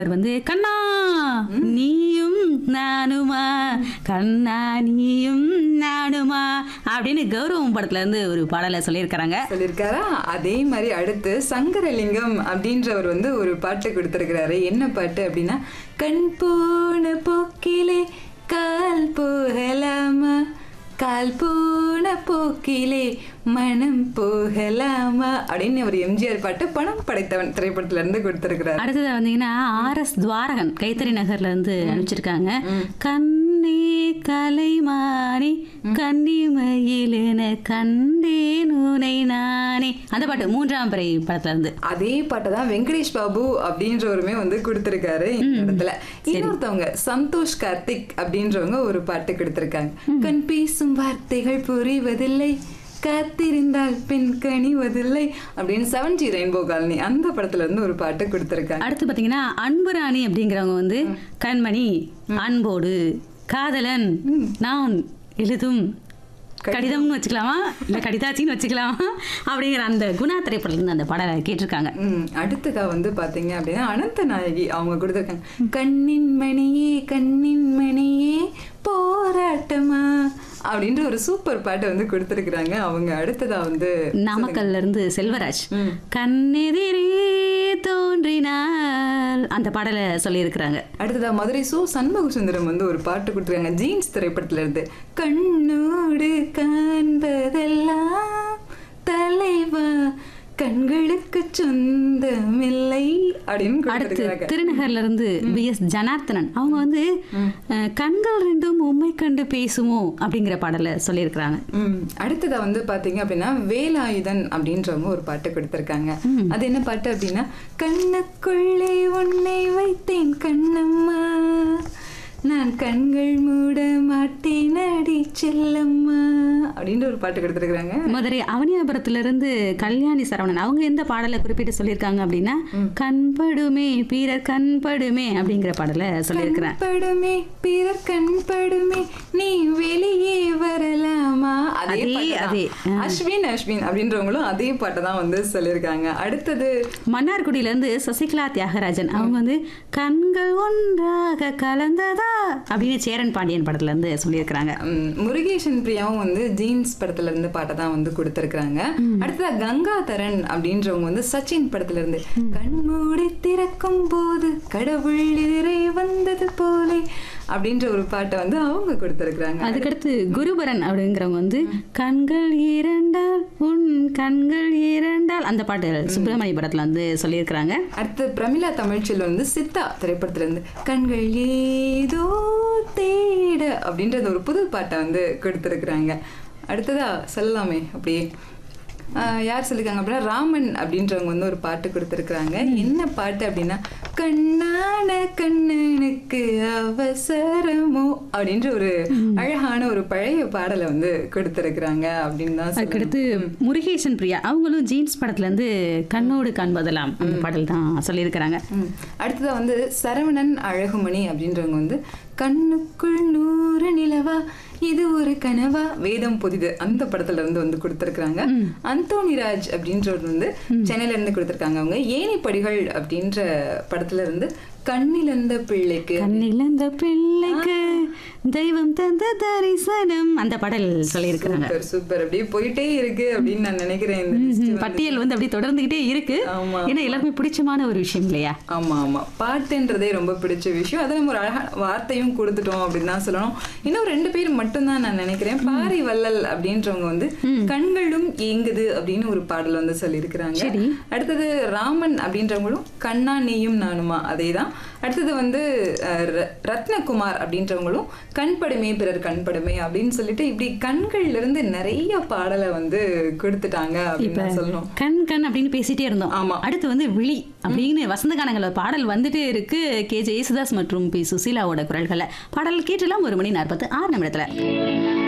அவர் வந்து கண்ணா நீயும் நானுமா கண்ணா நீயும் நானுமா அப்படின்னு கௌரவம் படத்துல இருந்து ஒரு பாடலை சொல்லியிருக்கிறாங்க சொல்லியிருக்காரா அதே மாதிரி அடுத்து சங்கரலிங்கம் அப்படின்றவர் வந்து ஒரு பாட்டு கொடுத்திருக்கிறாரு என்ன பாட்டு அப்படின்னா கண் போன போக்கிலே கால் போகலாமா கால் போன போக்கிலே மனம் போகலாமா அப்படின்னு ஒரு எம்ஜிஆர் பாட்டு பணம் படைத்தவன் திரைப்படத்துல இருந்து கொடுத்திருக்கிறாரு அடுத்தது வந்தீங்கன்னா ஆர் எஸ் துவாரகன் கைத்தறி நகர்ல இருந்து அனுப்பிச்சிருக்காங்க கண்ணே கலைமானி கன்னிமயிலென கண்டேன் உனை நானே அந்த பாட்டு மூன்றாம் பிறை படத்துல இருந்து அதே பாட்டை தான் வெங்கடேஷ் பாபு அப்படின்றவருமே வந்து கொடுத்திருக்காரு இந்த இடத்துல இன்னொருத்தவங்க சந்தோஷ் கார்த்திக் அப்படின்றவங்க ஒரு பாட்டு கொடுத்திருக்காங்க கண் பேசும் வார்த்தைகள் புரிவதில்லை காத்திருந்தால் பெண் கனிவதில்லை அப்படின்னு செவன்டி ரெயின்போ காலனி அந்த படத்துல இருந்து ஒரு பாட்டு கொடுத்திருக்காங்க அடுத்து பாத்தீங்கன்னா அன்புராணி அப்படிங்கிறவங்க வந்து கண்மணி அன்போடு காதலன் நான் எழுதும் கடிதம்னு வச்சுக்கலாமா இல்ல கடிதாச்சின்னு வச்சுக்கலாமா அப்படிங்கிற அந்த குணா திரைப்படத்துல இருந்து அந்த பாடலை கேட்டிருக்காங்க ம் அடுத்ததா வந்து பாத்தீங்க அப்படின்னா அனந்த நாயகி அவங்க கொடுத்துருக்காங்க கண்ணின் மணியே கண்ணின் மணியே போராட்டமா அப்படின்ற ஒரு சூப்பர் பாட்டை வந்து கொடுத்துருக்குறாங்க அவங்க அடுத்ததா வந்து நாமக்கல்ல இருந்து செல்வராஜ் ம். கண்ணெதிரே தோன்றினாள் அந்த பாடலை சொல்லியிருக்கிறாங்க அடுத்ததா மதுரை சோ சண்முக சுந்தரம் வந்து ஒரு பாட்டு கொடுத்துருக்காங்க ஜீன்ஸ் திரைப்படத்துல இருந்து கண்ணோடு காண்பதெல்லாம் தலைவா கண்களுக்கு சொந்தமில்லை அப்படின்னு அடுத்து கொடுத்துருக்காங்க திருநகர்ல இருந்து பி எஸ் ஜனார்த்தனன் அவங்க வந்து அஹ், கண்கள் ரெண்டும் உண்மை கண்டு பேசுமோ அப்படிங்கிற பாடலை சொல்லியிருக்கிறாங்க ம் அடுத்ததா வந்து பாத்தீங்க அப்படின்னா வேலாயுதன் அப்படின்றவங்க ஒரு பாட்டு கொடுத்திருக்காங்க அது என்ன பாட்டு அப்படின்னா கண்ணுக்குள்ளே உன்னை வைத்தேன் கண்ணம்மா நான் கண்கள் மூட மாட்டேன் அடி செல்லம்மா அப்படின்ற ஒரு பாட்டு கொடுத்திருக்காங்க மதுரை அவனியாபுரத்துல இருந்து கல்யாணி சரவணன் அவங்க எந்த பாடலை குறிப்பிட்டு சொல்லியிருக்காங்க அப்படின்னா கண்படுமே பிறர் கண்படுமே அப்படிங்கிற பாடலை சொல்லியிருக்கிறேன் படுமே பிறர் கண் படுமே நீ வெளியே வரலாமா அதே அதே, பாட்டு அதே. தான். அஸ்வின் அஸ்வின் அப்படின்றவங்களும் அதே பாட்டை தான் வந்து சொல்லியிருக்காங்க அடுத்தது மன்னார்குடியில இருந்து சசிகலா தியாகராஜன் அவங்க வந்து கண்கள் ஒன்றாக கலந்ததா அப்படின்னு சேரன் பாண்டியன் படத்துல இருந்து சொல்லியிருக்கிறாங்க ம், முருகேசன் பிரியாவும் வந்து ஜீன்ஸ் படத்துல இருந்து பாட்டை தான் வந்து கொடுத்திருக்காங்க அடுத்ததா கங்காதரன் அப்படின்றவங்க வந்து சச்சின் படத்துல இருந்து கண்மூடி திறக்கும் போது கடவுள் எதிரே வந்தது போலே அப்படின்ற ஒரு பாட்டை வந்து அவங்க கொடுத்திருக்காங்க அதுக்கடுத்து குருபரன் அப்படிங்கிறவங்க வந்து கண்கள் இரண்டால் உன் கண்கள் இரண்டால் அந்த பாட்டு சுப்பிரமணிய படத்துல வந்து சொல்லியிருக்கிறாங்க அடுத்து பிரமிளா தமிழ்ச்செல்வன் வந்து சித்தா திரைப்படத்துல இருந்து கண்கள் ஏதோ தேட அப்படின்றது ஒரு புது பாட்டை வந்து கொடுத்துருக்குறாங்க அடுத்ததா சொல்லலாமே அப்படியே ஆஹ் யார் சொல்லிருக்காங்க அப்படின்னா ராமன் அப்படின்றவங்க வந்து ஒரு பாட்டு கொடுத்துருக்குறாங்க என்ன பாட்டு அப்படின்னா கண்ணான கண்ணனுக்கு அவசரமோ அப்படின்ற ஒரு அழகான ஒரு பழைய பாடலை வந்து கொடுத்துருக்குறாங்க அப்படின்னு தான் சொல்லணும். அதுக்கடுத்து முருகேசன் பிரியா அவங்களும் ஜீன்ஸ் படத்துல இருந்து கண்ணோடு காண்பதெல்லாம் அந்த பாடல் தான் சொல்லியிருக்கிறாங்க ம். அடுத்ததா வந்து சரவணன் அழகுமணி அப்படின்றவங்க வந்து கண்ணுக்குள் நூறு நிலவா இது ஒரு கனவா வேதம் புதிது அந்த படத்துல இருந்து வந்து கொடுத்திருக்காங்க அந்தோணிராஜ் அப்படின்றவர் வந்து சென்னையில இருந்து கொடுத்திருக்காங்க அவங்க ஏணிப்படிகள் அப்படின்ற படத்துல இருந்து கண்ணிலந்த பிள்ளைக்கு கண்ணிலந்த பிள்ளைக்கு தெய்வம் தந்த தரிசனம் அந்த பாடல் சொல்லியிருக்கிறாங்க சூப்பர் சூப்பர் அப்படியே போயிட்டே இருக்கு அப்படின்னு நான் நினைக்கிறேன் இந்த list வந்து. பட்டியல் வந்து அப்படியே தொடர்ந்துகிட்டே இருக்கு ஆமா. ஏன்னா எல்லாருமே பிடிச்சமான ஒரு விஷயம் இல்லையா ஆமா ஆமா பாட்டுன்றதே ரொம்ப பிடிச்ச விஷயம் அதை நம்ம ஒரு அழகான வார்த்தையும் கொடுத்துட்டோம் அப்படின்னு தான் சொல்லணும் இன்னும் ரெண்டு பேர் மட்டும்தான் நான் நினைக்கிறேன் பாரி வள்ளல் அப்படின்றவங்க வந்து கண்களும் ஏங்குது அப்படின்னு ஒரு பாடல் வந்து சொல்லியிருக்கிறாங்க சரி. அடுத்தது ராமன் அப்படின்றவங்களும் கண்ணா நீயும் நானுமா அதேதான் அடுத்தது வந்து அஹ், ர- ரத்னகுமார் அப்படின்றவங்களும் கண்படுமே பிறர் கண்படுமே அப்படின்னு சொல்லிட்டு இப்படி கண்கள்ல இருந்து நிறைய பாடலை வந்து கொடுத்துட்டாங்க அப்படின்னு தான் சொல்லணும் கண் கண் அப்படின்னு பேசிட்டே இருந்தோம் ஆமா. அடுத்து வந்து விழி அப்படின்னு வசந்த கானங்கள பாடல் வந்துட்டே இருக்கு கே ஜெயசுதாஸ் மற்றும் பி சுசீலாவோட குரல்கள்ல பாடல் கேட்டலாம் ஒரு மணி நாற்பத்து ஆறு நிமிடத்துல